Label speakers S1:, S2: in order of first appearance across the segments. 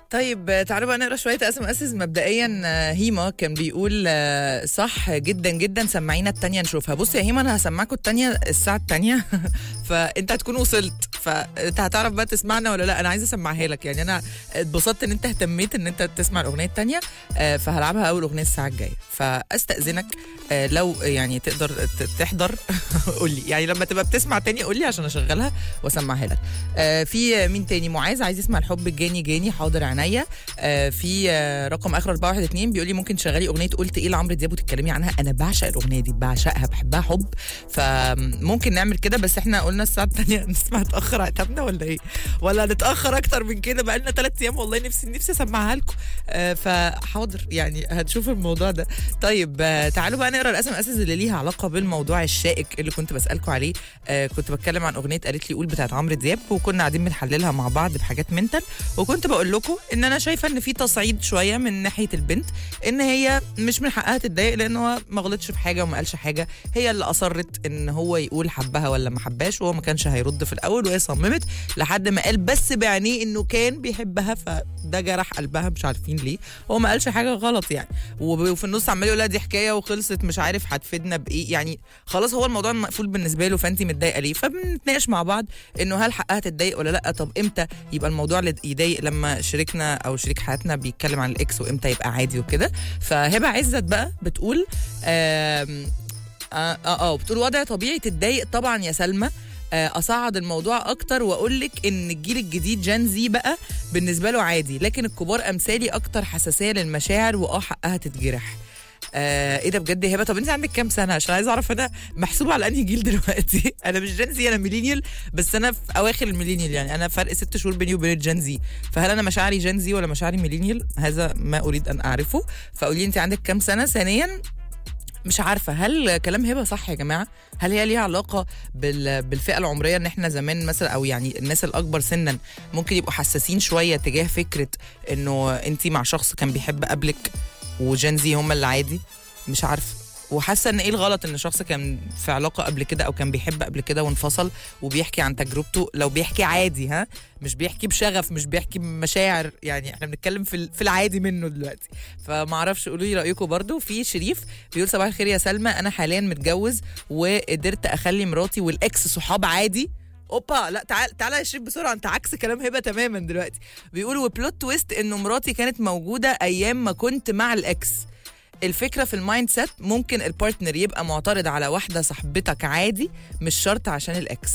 S1: طيب تعالوا بقى نقرا شويه اس ام اس مبدئيا آه، هيما كان بيقول آه، صح جدا جدا سمعينا التانية نشوفها بص يا هيما انا هسمعكم التانية الساعه التانية فانت هتكون وصلت فانت هتعرف بقى تسمعنا ولا لا انا عايزه اسمعها لك يعني انا اتبسطت ان انت اهتميت ان انت تسمع الاغنيه التانية آه، فهلعبها اول اغنيه الساعه الجايه فاستاذنك آه، لو يعني تقدر ت- تحضر قول لي يعني لما تبقى بتسمع تاني قول لي عشان اشغلها واسمعها لك آه، في مين تاني معاذ عايز يسمع الحب الجاني جاني حاضر عينيا آه، في آه، رقم اخر 412 بيقول لي ممكن تشغلي اغنيه قلت ايه لعمرو دياب وتتكلمي عنها انا بعشق الاغنيه دي بعشقها بحبها حب فممكن نعمل كده بس احنا قلنا الساعه الثانيه نسمع اتاخر عتابنا ولا ايه ولا نتاخر اكتر من كده بقى لنا ثلاث ايام والله نفسي نفسي اسمعها لكم آه، فحاضر يعني هتشوف الموضوع ده طيب آه، تعالوا بقى نقرا الاسم اساس اللي ليها علاقه بالموضوع الشائك اللي كنت بسالكم عليه آه، كنت بتكلم عن اغنيه قالت لي قول بتاعت عمرو دياب وكنا قاعدين بنحللها مع بعض بحاجات منتل وكنت بقول لكم ان انا شايفه ان في تصعيد شويه من ناحيه البنت ان هي مش من حقها تتضايق لان هو ما غلطش في حاجه وما قالش حاجه هي اللي اصرت ان هو يقول حبها ولا ما حباش وهو ما كانش هيرد في الاول وهي صممت لحد ما قال بس بعينيه انه كان بيحبها فده جرح قلبها مش عارفين ليه هو ما قالش حاجه غلط يعني وب- وفي النص عمال يقول لها دي حكايه وخلصت مش عارف هتفيدنا بايه يعني خلاص هو الموضوع مقفول بالنسبه له فانت متضايقه ليه فبنتناقش مع بعض انه هل حقها تتضايق ولا لا طب امتى يبقى الموضوع اللي يضايق لما شريكنا او شريك حياتنا بيتكلم عن الاكس وامتى يبقى عادي وكده فهبه عزت بقى بتقول آم، اه اه آه، بتقول وضع طبيعي تتضايق طبعا يا سلمى آه، اصعد الموضوع اكتر واقول لك ان الجيل الجديد جان زي بقى بالنسبه له عادي لكن الكبار امثالي اكتر حساسيه للمشاعر واه حقها تتجرح آه ايه ده بجد يا هبه طب انت عندك كام سنه عشان عايز اعرف انا محسوبه على انهي جيل دلوقتي انا مش جان زي انا ميلينيال بس انا في اواخر الميلينيال يعني انا فرق ست شهور بيني وبين الجان زي فهل انا مشاعري جان زي ولا مشاعري ميلينيال هذا ما اريد ان اعرفه فقولي انت عندك كام سنه ثانيا مش عارفه هل كلام هبه صح يا جماعه هل هي ليها علاقه بال... بالفئه العمريه ان احنا زمان مثلا او يعني الناس الاكبر سنا ممكن يبقوا حساسين شويه تجاه فكره انه انت مع شخص كان بيحب قبلك وجين زي هم اللي عادي مش عارفه وحاسه ان ايه الغلط ان شخص كان في علاقه قبل كده او كان بيحب قبل كده وانفصل وبيحكي عن تجربته لو بيحكي عادي ها مش بيحكي بشغف مش بيحكي بمشاعر يعني احنا بنتكلم في ال- في العادي منه دلوقتي فما اعرفش قولوا لي رايكم برضو في شريف بيقول صباح الخير يا سلمى انا حاليا متجوز وقدرت اخلي مراتي والاكس صحاب عادي اوبا لا تعال تعال يا شريف بسرعه انت عكس كلام هبه تماما دلوقتي بيقول وبلوت تويست انه مراتي كانت موجوده ايام ما كنت مع الاكس الفكره في المايند سيت ممكن البارتنر يبقى معترض على واحده صاحبتك عادي مش شرط عشان الاكس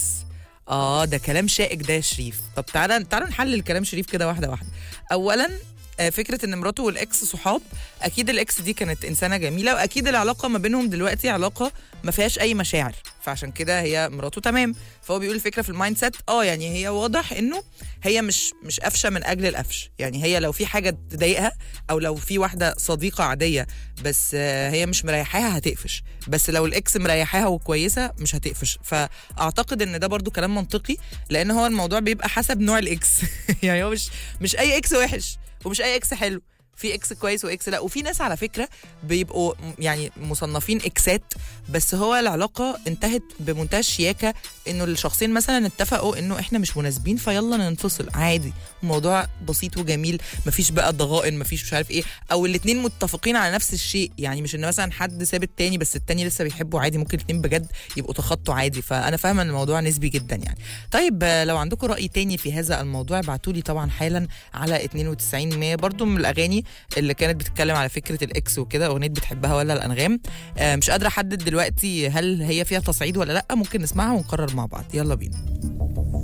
S1: اه ده كلام شائك ده يا شريف طب تعالى تعالوا نحلل كلام شريف كده واحده واحده اولا آه، فكره ان مراته والاكس صحاب اكيد الاكس دي كانت انسانه جميله واكيد العلاقه ما بينهم دلوقتي علاقه ما فيهاش اي مشاعر فعشان كده هي مراته تمام فهو بيقول الفكره في المايند سيت اه يعني هي واضح انه هي مش مش قفشه من اجل القفش يعني هي لو في حاجه تضايقها او لو في واحده صديقه عاديه بس آه، هي مش مريحاها هتقفش بس لو الاكس مريحاها وكويسه مش هتقفش فاعتقد ان ده برضو كلام منطقي لان هو الموضوع بيبقى حسب نوع الاكس يعني هو مش مش اي اكس وحش ومش اي اكس حلو في اكس كويس واكس لا وفي ناس على فكره بيبقوا م- يعني مصنفين اكسات بس هو العلاقه انتهت بمنتهى الشياكه انه الشخصين مثلا اتفقوا انه احنا مش مناسبين فيلا ننفصل عادي الموضوع بسيط وجميل مفيش بقى ضغائن مفيش مش عارف ايه او الاتنين متفقين على نفس الشيء يعني مش ان مثلا حد ساب التاني بس التاني لسه بيحبه عادي ممكن الاتنين بجد يبقوا تخطوا عادي فانا فاهمه ان الموضوع نسبي جدا يعني طيب آه، لو عندكم راي تاني في هذا الموضوع ابعتوا لي طبعا حالا على 92 100 برضو من الاغاني اللي كانت بتتكلم على فكره الاكس وكده اغنيه بتحبها ولا الانغام آه، مش قادره احدد دلوقتي هل هي فيها تصعيد ولا لا ممكن نسمعها ونقرر مع بعض يلا بينا